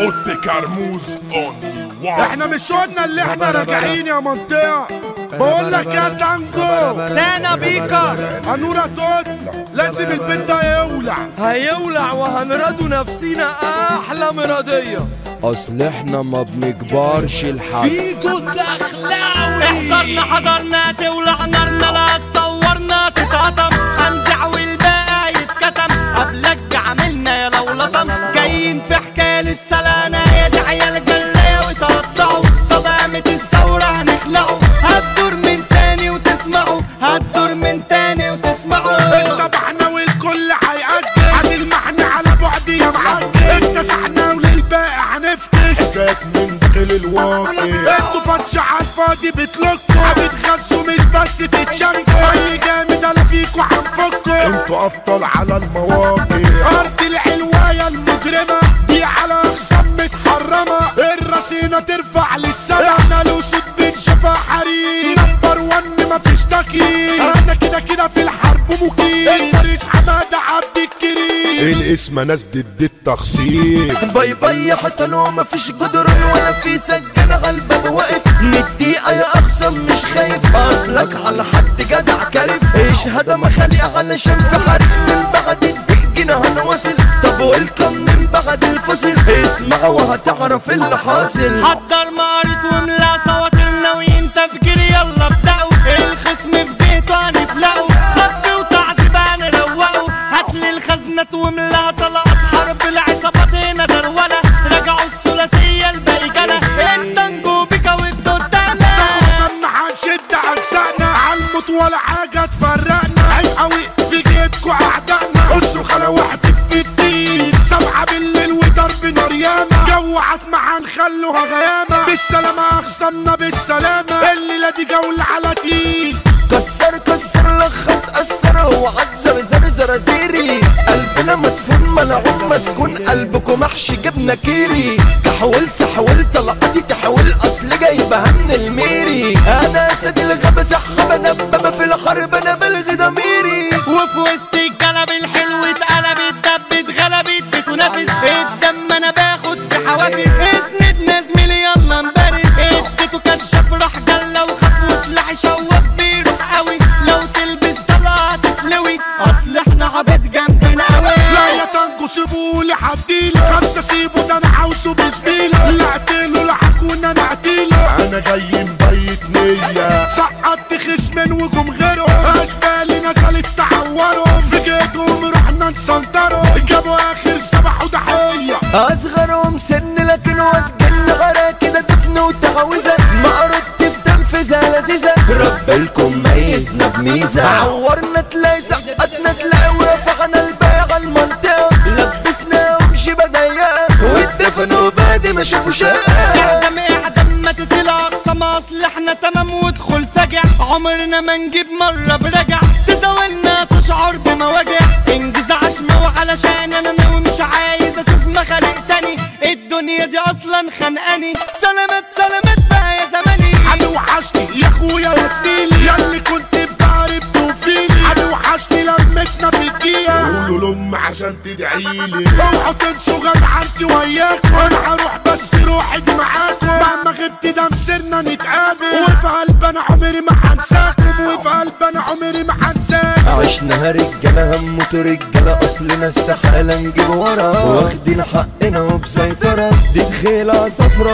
اوت كرموز اون احنا مش قلنا اللي احنا راجعين يا منطقة بقول لك يا تانجو تانا بيكا انورة توت لازم البيت ده يولع هيولع وهنرضوا نفسينا احلى مرضية اصل احنا ما بنكبرش الحق فيكو الدخلاوي احضرنا حضرنا تولع نارنا لا تصورنا تتقطم هنزع والباقي يتكتم قبلك عملنا يا لو لطم جايين في حكاية للسلانة يا دي عيال جلاية وتقطعوا طب قامت الثورة هنخلعوا هتدور من تاني وتسمعوا هتدور من تاني وتسمعوا اصطبحنا والكل هيأجل هنلمحنا على بعد يا معجل اكتسحنا وللباقي هنفتش حاجات من داخل الواقع انتوا فتش على الفاضي بتلكوا بتخسوا مش بس تتشنكوا اي جامد انا فيكوا هنفكوا انتوا ابطال على المواقع ارض العلواية المجرمة دي على اخصام متحرمة الرصينة ترفع للسما احنا الاسود بنشوفها حريم نمبر ون مفيش تكييف انا كده كده في الحرب مقيم الفارس حمادة عبد الكريم الاسم ناس ضد التخصيم باي باي حتى لو مفيش جدران ولا في سجن على الباب واقف ندقيقة يا اخصم مش خايف اصلك على حد جدع كارف ايش هذا مخليق علشان في حرب من بعد الدقيقة هنواصل طب ويلكم من بعد الفصل اسمع وهتعرف اللي حاصل حضر مقاريط وملا صواتنا وين تفكير يلا ابدأوا الخصم في بيته هنفلقوا خف وتعذيب هنروقوا هاتلي الخزنة وملا طلقت حرب العصابات هنا درولة رجعوا الثلاثية الباقي جنة التانجو بيكا والدودانة عشان هنشد اجزائنا عالموت ولا حاجة تفرقنا عيب قوي في جيتكوا اعدائنا اصرخ على واحد في فتين سبعة بالليل وضرب نار ياما جو عتمة هنخلوها غيامة بالسلامة اخصمنا بالسلامة الليلة دي جولة على تقيل كسر كسر لخص أثر هو عزر زر زرازيري قلبنا مدفون ملعون مسكون قلبكم محشي جبنة كيري كحول سحول طلقاتي تحول أصل جايبها من الميري أنا أسد الغابة سحابة نبابة في الحرب أنا بلغي ضميري وفي وسط الكلب الحلو اتقلبت دبت غلبت بتنافس الدم انا باخد في حوافز اسند نازميلي يلا نبارد اديته كشاف راح جلة وخاف وسلاحي شوف بيروح قوي لو تلبس طلعة تتلوي اصل احنا عبيد جامدين قوي لا يا تانجو سيبولي حديله خمسة سيبه ده انا عاوزه بزميله لا اقتله لا هكون انا اقتله انا جاي مبيت نية سقطت خصمين وجم غيرهم اشبالي نزلت تعورهم في جيتهم رحنا نسنطرهم جابوا اخر سبح وضحية أصغرهم سن لكن واتجن غرا كده دفن وتعويذة معرض في تنفذها لذيذة رب الكم ميزنا بميزة عورنا تلاقي سقطنا تلاقي ورفعنا البيع على المنطقة لبسناهم شبه ضيقة واتدفنوا بعد ما شافوا شقة اعدم اعدم ما تطلع اقسم اصل احنا تمام وادخل فجع عمرنا ما نجيب مرة برجع تزاولنا تشعر بمواجع انجز عشمة وعلشان انا ناوي مش عايز اشوف مخالق تاني الدنيا دي اصلا خانقاني سلامات سلامات بقى يا زماني علي وحشني يا اخويا يا زميلي ياللي كنت بتعرف توفيلي علي وحشني لمتنا في الدقيقة قولوا لأم عشان تدعيلي اوعوا تنسوا غدعنتي وياكم انا هروح بس روحي دي معاكم مهما غبت ده مسيرنا نتقابل وفي قلب انا عمري ما هنساكم وفي قلب انا عمري ما هنساكم عشنا رجالة هموت رجالة أصلنا استحالة نجيب ورا واخدين حقنا وبسيطرة دي دخيلة صفرا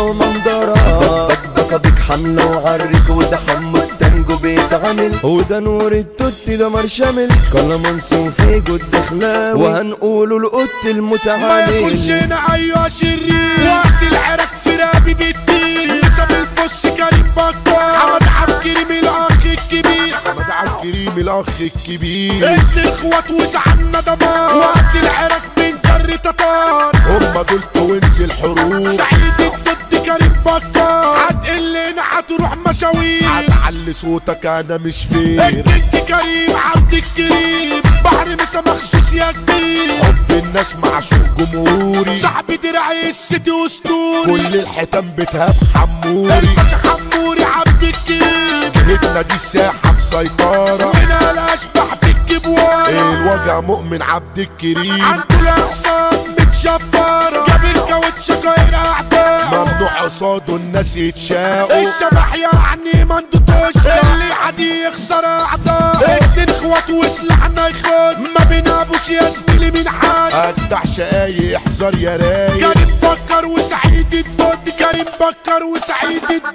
ومنظرة بكبكة بك حملة وعرك وده حمو التانجو بيتعمل وده نور التوت ده مار شامل كلامنس وفيجو الدخلاوي وهنقوله القط ما يكونش المتعامل هنا ايوه شرير وقت العرق في رابي بالدين نسب البص كريم بكر حمد عبد الكريم الاخ الكبير حمد عبد الكريم الاخ الكبير انت اخوات وزعلنا دمار وقت العرق من كر تتار هما دول توينز الحروب سعيد الضد كريم بكر هتقلنا هتروح مشاوير هتعلي صوتك انا مش فير الكينج كريم عبد الكريم بحر مسا مخصوص يا كبير حب الناس معشوق جمهوري صاحبي دراعي السيتي اسطوري كل الحيتان بتهاب حموري الباشا حموري عبد الكريم جهتنا دي ساحة مسيطرة هنا الاشباح بالجبوارة الوجع مؤمن عبد الكريم عنده الاقسام متشفرة جاب الكاوتش غير قصاده الناس يتشاقوا الشبح يعني مندوتوش اللي عادي يخسر اعضاء اتنين اخوات وسلاحنا يخد ما بينابوش يا زميلي من حد قدع شقاي احذر يا رايق كريم بكر وسعيد الدود كريم بكر وسعيد الدود